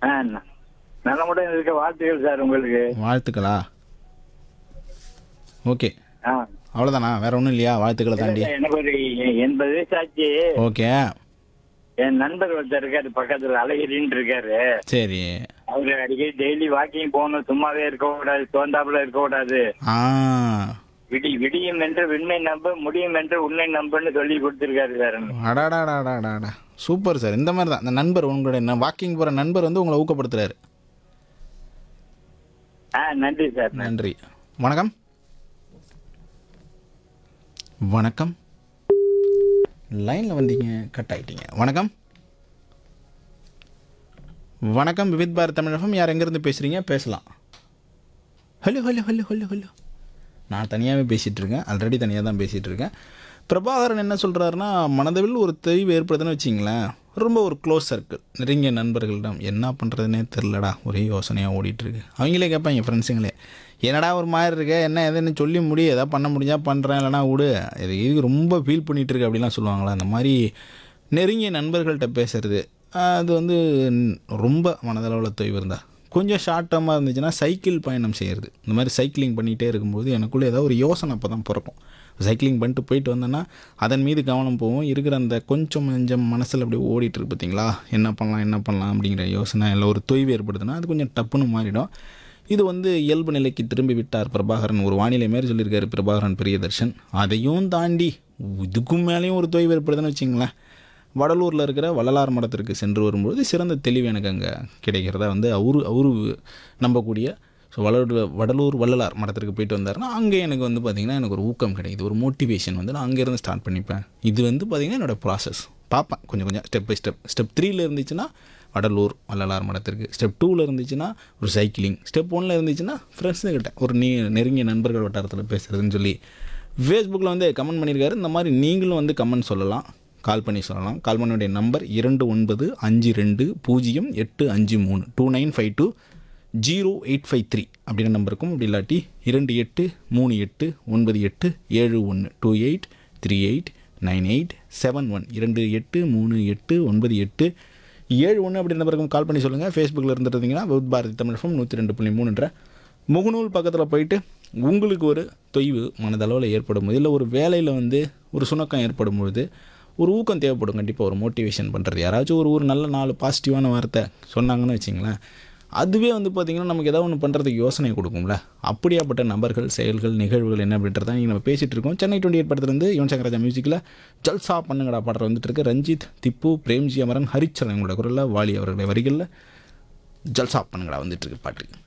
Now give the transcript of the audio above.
ஆ ந- நலமுடன் இருக்க வாழ்த்துக்கள் சார் உங்களுக்கு வாழ்த்துக்களா ஓகே ஆ அவ்வளோதானா வேற ஒன்றும் இல்லையா வாழ்த்துக்களை தாண்டி எனக்கு ஒரு எ- எண்பது வயசு ஆச்சு ஓகே என் நண்பர் ஒருத்தர் இருக்காரு பக்கத்துல அழகிரின்னு இருக்காரு சரி அவரு அடிக்கடி டெய்லி வாக்கிங் போகணும் சும்மாவே இருக்க கூடாது சோர்ந்தாப்புல இருக்க கூடாது ஆ விடி விடியும் என்று விண்மை நம்ப முடியும் என்று உண்மை நம்புன்னு சொல்லி கொடுத்துருக்காரு சார் அடாடாடாடாடாடா சூப்பர் சார் இந்த மாதிரி தான் இந்த நண்பர் உங்களுடைய வாக்கிங் போகிற நண்பர் வந்து உங்களை ஊக்கப்படுத்துறாரு ஆ நன்றி சார் நன்றி வணக்கம் வணக்கம் லைனில் வந்தீங்க கட் ஆயிட்டீங்க வணக்கம் வணக்கம் விவித் பாரத் தமிழகம் யார் எங்கேருந்து பேசுகிறீங்க பேசலாம் hello hello hello hello hello நான் தனியாகவே பேசிகிட்டு இருக்கேன் ஆல்ரெடி தனியாக தான் பேசிகிட்டு இருக்கேன் பிரபாகரன் என்ன சொல்கிறாருன்னா மனதவில் ஒரு தெளிவு ஏற்படுதுன்னு வச்சிங்களேன் ரொம்ப ஒரு க்ளோஸ் சர்க்கிள் நெருங்கிய நண்பர்களிடம் என்ன பண்ணுறதுனே தெரிலடா ஒரே யோசனையாக ஓடிட்டுருக்கு அவங்களே கேட்பாங்க ஃப்ரெண்ட்ஸுங்களே என்னடா ஒரு மாதிரி இருக்க என்ன எதுன்னு சொல்லி முடி எதாவது பண்ண முடிஞ்சா பண்ணுறேன் இல்லைனா விடு இது இது ரொம்ப ஃபீல் பண்ணிகிட்டு இருக்கு அப்படிலாம் சொல்லுவாங்களா அந்த மாதிரி நெருங்கிய நண்பர்கள்ட்ட பேசுறது அது வந்து ரொம்ப மனதளவில் தொய்வு இருந்தா கொஞ்சம் ஷார்ட் டேர்மாக இருந்துச்சுன்னா சைக்கிள் பயணம் செய்கிறது இந்த மாதிரி சைக்கிளிங் பண்ணிகிட்டே இருக்கும்போது எனக்குள்ளே ஏதாவது ஒரு யோசனை அப்போ தான் பிறக்கும் சைக்கிளிங் பண்ணிட்டு போயிட்டு வந்தேன்னா அதன் மீது கவனம் போகும் இருக்கிற அந்த கொஞ்சம் கொஞ்சம் மனசில் அப்படியே ஓடிட்டு இருக்கு பார்த்தீங்களா என்ன பண்ணலாம் என்ன பண்ணலாம் அப்படிங்கிற யோசனை இல்லை ஒரு தொய்வு ஏற்படுதுன்னா அது கொஞ்சம் டப்புன்னு மாறிடும் இது வந்து இயல்பு நிலைக்கு திரும்பி விட்டார் பிரபாகரன் ஒரு வானிலை மாரி சொல்லியிருக்காரு பிரபாகரன் பிரியதர்ஷன் அதையும் தாண்டி இதுக்கும் மேலேயும் ஒரு தொய்வு ஏற்படுதுன்னு வச்சிங்களேன் வடலூரில் இருக்கிற வள்ளலார் மடத்திற்கு சென்று வரும்போது சிறந்த தெளிவு எனக்கு அங்கே கிடைக்கிறதா வந்து அவரு அவரு நம்பக்கூடிய ஸோ வடலூர் வடலூர் வள்ளலார் மடத்திற்கு போயிட்டு வந்தாருன்னா அங்கே எனக்கு வந்து பார்த்திங்கன்னா எனக்கு ஒரு ஊக்கம் கிடைக்குது ஒரு மோட்டிவேஷன் வந்து நான் அங்கேருந்து ஸ்டார்ட் பண்ணிப்பேன் இது வந்து பார்த்திங்கன்னா என்னோடய ப்ராசஸ் பார்ப்பேன் கொஞ்சம் கொஞ்சம் ஸ்டெப் பை ஸ்டெப் ஸ்டெப் த்ரீல இருந்துச்சுன்னா வடலூர் வள்ளலார் மடத்திற்கு ஸ்டெப் டூவில் இருந்துச்சுன்னா ஒரு சைக்கிளிங் ஸ்டெப் ஒனில் இருந்துச்சுன்னா ஃப்ரெண்ட்ஸுக்கிட்ட ஒரு நீ நெருங்கிய நண்பர்கள் வட்டாரத்தில் பேசுகிறதுன்னு சொல்லி ஃபேஸ்புக்கில் வந்து கமெண்ட் பண்ணியிருக்காரு இந்த மாதிரி நீங்களும் வந்து கமெண்ட் சொல்லலாம் கால் பண்ணி சொல்லலாம் கால் பண்ண வேண்டிய நம்பர் இரண்டு ஒன்பது அஞ்சு ரெண்டு பூஜ்ஜியம் எட்டு அஞ்சு மூணு two nine five two zero eight five three அப்படின்ற நம்பருக்கும் அப்படி இல்லாட்டி இரண்டு எட்டு மூணு எட்டு ஒன்பது எட்டு ஏழு ஒன்று two eight three eight nine eight seven one இரண்டு எட்டு மூணு எட்டு ஒன்பது எட்டு ஏழு ஒன்று அப்படின்ற நம்பருக்கும் கால் பண்ணி சொல்லுங்கள் ஃபேஸ்புக்கில் இருந்துருந்தீங்கன்னா வித் பாரதி தமிழ் ஃபம் நூற்றி ரெண்டு புள்ளி மூணுன்ற முகநூல் பக்கத்தில் போயிட்டு உங்களுக்கு ஒரு தொய்வு மனதளவில் ஏற்படும் போது இல்லை ஒரு வேலையில் வந்து ஒரு சுணக்கம் ஏற்படும் பொழுது ஒரு ஊக்கம் தேவைப்படும் கண்டிப்பாக ஒரு மோட்டிவேஷன் பண்ணுறது யாராச்சும் ஒரு ஒரு நல்ல நாலு பாசிட்டிவான வார்த்தை சொன்னாங்கன்னு வச்சிங்களேன் அதுவே வந்து பார்த்திங்கன்னா நமக்கு ஏதாவது ஒன்று பண்ணுறதுக்கு யோசனை கொடுக்கும்ல அப்படியாப்பட்ட நபர்கள் செயல்கள் நிகழ்வுகள் என்ன அப்படின்றத நீங்கள் நம்ம பேசிகிட்டு இருக்கோம் சென்னை டுவெண்ட்டி எயிட் படத்துலேருந்து யுவன் சங்கர் ராஜா மியூசிக்கில் ஜல்சா பண்ணுங்கடா பாடுற வந்துட்டு இருக்கு ரஞ்சித் திப்பு பிரேம்ஜி அமரன் ஹரிச்சரன் இவங்களோட குரலில் வாலி அவர்களுடைய வரிகளில் ஜல்சா பண்ணுங்கடா வந்துட்டு இருக்கு பாட்டு